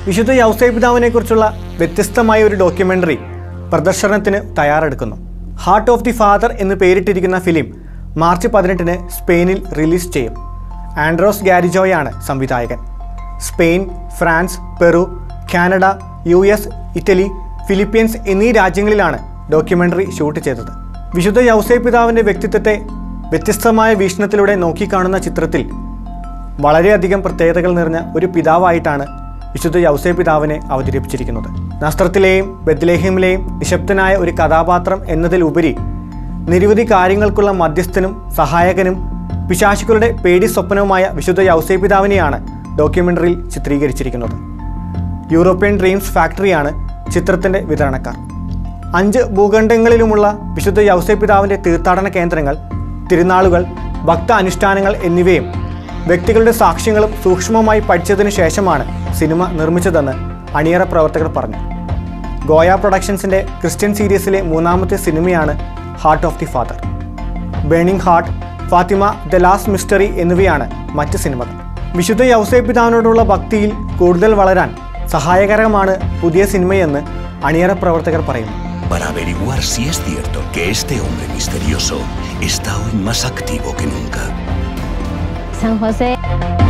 വിശുദ്ധ യൗസേ പിതാവിനെ കുറിച്ചുള്ള വ്യത്യസ്തമായ ഒരു ഡോക്യുമെൻ്ററി പ്രദർശനത്തിന് തയ്യാറെടുക്കുന്നു ഹാർട്ട് ഓഫ് ദി ഫാദർ എന്ന് പേരിട്ടിരിക്കുന്ന ഫിലിം മാർച്ച് പതിനെട്ടിന് സ്പെയിനിൽ റിലീസ് ചെയ്യും ആൻഡ്രോസ് ഗാരിജോയാണ് സംവിധായകൻ Spain France Peru Canada U S Italy Philippines എന്നീ രാജ്യങ്ങളിലാണ് ഡോക്യുമെൻ്ററി ഷൂട്ട് ചെയ്തത് വിശുദ്ധ യൗസേ പിതാവിൻ്റെ വ്യക്തിത്വത്തെ വ്യത്യസ്തമായ വീക്ഷണത്തിലൂടെ നോക്കിക്കാണുന്ന ചിത്രത്തിൽ വളരെയധികം പ്രത്യേകതകൾ നിറഞ്ഞ ഒരു പിതാവായിട്ടാണ് വിശുദ്ധ യൗസേ പിതാവിനെ അവതരിപ്പിച്ചിരിക്കുന്നത് നസ്ത്രത്തിലെയും ബദ്ലേഹിമിലെയും നിശബ്ദനായ ഒരു കഥാപാത്രം എന്നതിലുപരി നിരവധി കാര്യങ്ങൾക്കുള്ള മധ്യസ്ഥനും സഹായകനും പിശാശുക്കളുടെ പേടി സ്വപ്നവുമായ വിശുദ്ധ യൗസേ പിതാവിനെയാണ് ഡോക്യുമെൻ്ററിയിൽ ചിത്രീകരിച്ചിരിക്കുന്നത് യൂറോപ്യൻ ഡ്രീംസ് ഫാക്ടറിയാണ് ചിത്രത്തിൻ്റെ വിതരണക്കാർ അഞ്ച് ഭൂഖണ്ഡങ്ങളിലുമുള്ള വിശുദ്ധ യൗസേ പിതാവിൻ്റെ തീർത്ഥാടന കേന്ദ്രങ്ങൾ തിരുനാളുകൾ ഭക്ത അനുഷ്ഠാനങ്ങൾ എന്നിവയും വ്യക്തികളുടെ സാക്ഷ്യങ്ങളും സൂക്ഷ്മമായി പഠിച്ചതിനു ശേഷമാണ് സിനിമ നിർമ്മിച്ചതെന്ന് അണിയറ പ്രവർത്തകർ പറഞ്ഞു ഗോയ പ്രൊഡക്ഷൻസിൻ്റെ ക്രിസ്ത്യൻ സീരീസിലെ മൂന്നാമത്തെ സിനിമയാണ് heart of the father burning heart Fatima the last mystery എന്നിവയാണ് മറ്റ് സിനിമകൾ വിശുദ്ധ യൗസേ പിതാവിനോടുള്ള ഭക്തിയിൽ കൂടുതൽ വളരാൻ സഹായകരമാണ് പുതിയ സിനിമയെന്ന് അണിയറ പ്രവർത്തകർ പറയുന്നു para averiguar si es cierto que este hombre misterioso está hoy más activo que nunca. San José,